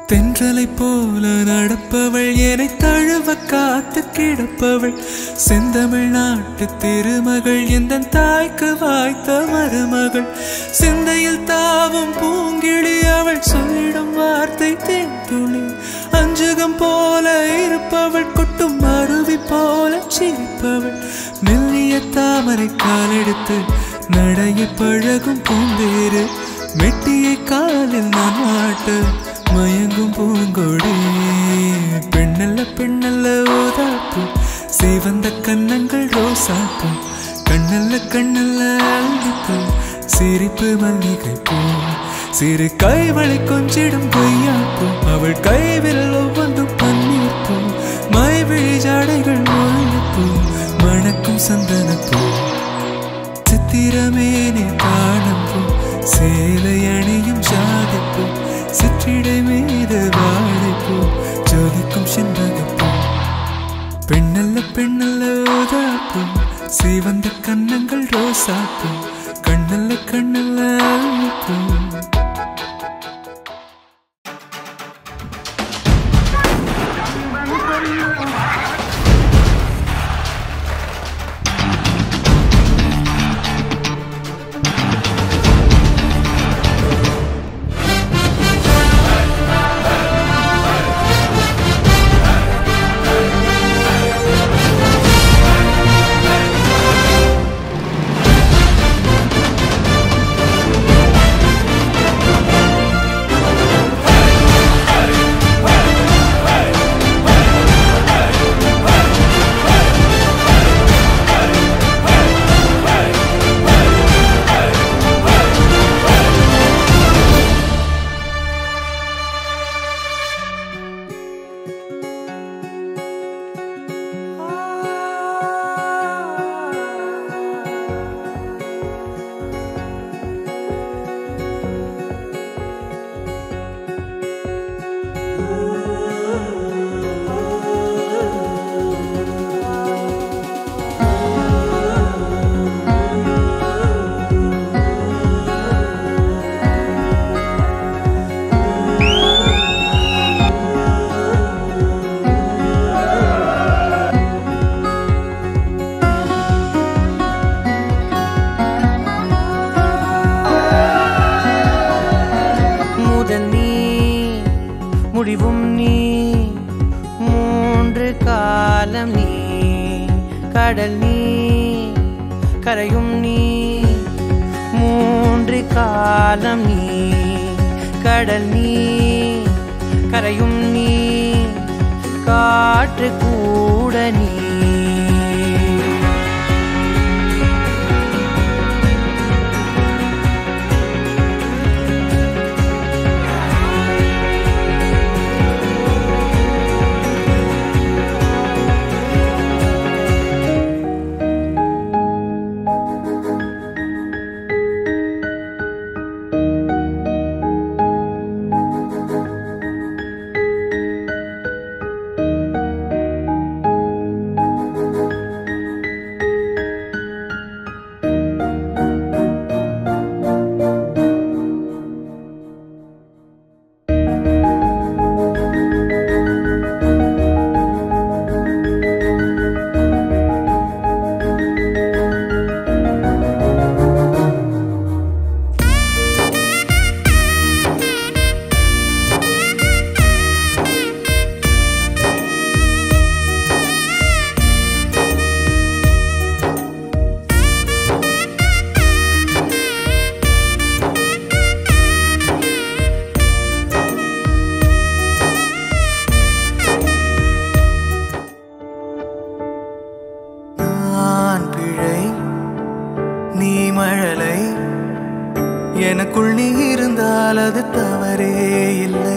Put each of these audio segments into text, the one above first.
தென்றலை போல நடப்பவள் என்னை தழுவ காத்து கிடப்பவள் செந்தமிழ் நாட்டு திருமகள் எந்த தாய்க்கு வாய்த்த மருமகள் சிந்தையில் தாவும் பூங்கிழி அவள் சொல்லிடும் வார்த்தை தேன்துளி அஞ்சுகம் போல இருப்பவள் கொட்டும் அருவி போல சிரிப்பவள் மெல்லிய தாமரை காலெடுத்து நடைய பழகும் பூந்தேரு மெட்டியை காலில் நான் மாட்டு மயங்கும் பூங்கொடி பெண்ணல்ல பெண்ணல்ல ஓதாப்பு சிவந்த கன்னங்கள் ரோசாப்பு கண்ணல்ல கண்ணல்ல அல்லிப்பு சிரிப்பு மல்லிகை பூ சிறு கைவளை கொஞ்சிடும் கொய்யாப்பூ அவள் கைவில் ஒவ்வொன்றும் பன்னீர் பூ மைவிழி ஜாடைகள் முல்லைப்பூ மணக்கும் சந்தனப்பூ சித்திரமேனே காணப்பூ சேலை அணியும் ஜாதிப்பூ சிற்றிடை மீது வாழைப்பூ ஜோதிக்கும் செண்பகப்பூ பெண்ணல்ல பெண்ணல்ல ஓதாப்பூ சிவந்த கன்னங்கள் ரோசாப்பூ கண்ணல்ல கண்ணல்ல அல்லிப்பூ முதல் நீ முடிவும் நீ மூன்று காலம் நீ கடல் நீ கரையும் நீ மூன்று காலம் நீ கடல் நீ கரையும் நீ காற்று கூட நீ நான் பிழை நீ மழலை எனக்குள் நீ இருந்தால் அது தவறே இல்லை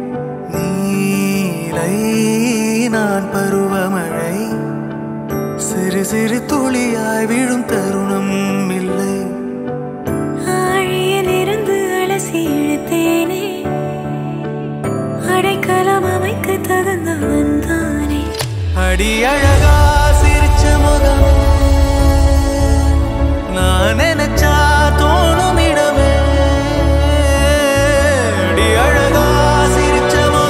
நீலை நான் பருவமழை சிறு சிறு துளியாய் விழும் தருணம் இல்லை ஆழியிலிருந்து அலசி இழுத்தேனே அடைக்கலம் அமைக்க தகுந்தவன் தானே அடி அழகா சிரிச்ச முகமே நான் நினைச்சா தோணும் இடமே அடி அழகா சிரிச்ச முகமே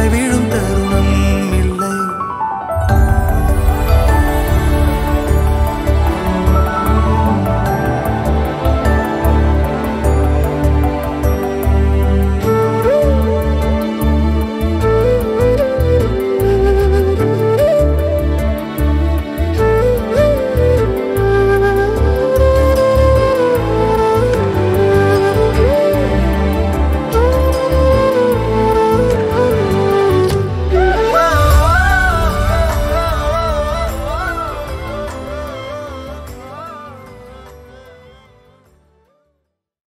விழும் தருணம்